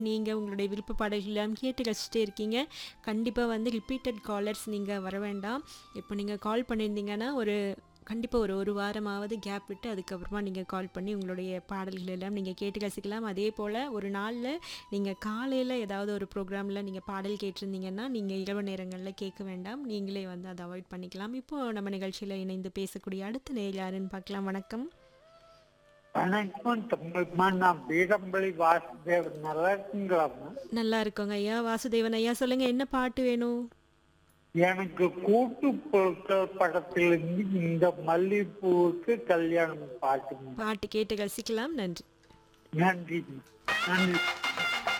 நீங்கள் உங்களுடைய விருப்ப பாடல்கள் எல்லாம் கேட்டு ரசிச்சிட்டே இருக்கீங்க கண்டிப்பாக வந்து ரிப்பீட்டட் காலர்ஸ் நீங்கள் வர வேண்டாம் இப்போ நீங்கள் கால் பண்ணியிருந்தீங்கன்னா ஒரு கண்டிப்பாக ஒரு ஒரு வாரமாவது கேப் விட்டு அதுக்கப்புறமா நீங்கள் கால் பண்ணி உங்களுடைய பாடல்கள் எல்லாம் நீங்கள் கேட்டு ரசிக்கலாம் அதே போல் ஒரு நாளில் நீங்கள் காலையில் ஏதாவது ஒரு ப்ரோக்ராமில் நீங்கள் பாடல் கேட்டிருந்தீங்கன்னா நீங்கள் இரவு நேரங்களில் கேட்க வேண்டாம் நீங்களே வந்து அதை அவாய்ட் பண்ணிக்கலாம் இப்போது நம்ம நிகழ்ச்சியில் இணைந்து பேசக்கூடிய அடுத்த நேர் யாருன்னு பார்க்கலாம் வணக்கம் வணக்கம் தமிழ்மா நான் பீடம்பள்ளி வாசுதேவன் நல்லா இருக்குங்களாம்மா நல்லா இருக்கோங்க ஐயா வாசுதேவன் ஐயா சொல்லுங்கள் என்ன பாட்டு வேணும் எனக்கு கூட்டு பொருட்கள் படத்திலிருந்து இந்த மல்லிகைப்பூவுக்கு கல்யாணம் பாட்டுங்க பாட்டு கேட்டு ரசிக்கலாம் நன்றி நன்றி நன்றி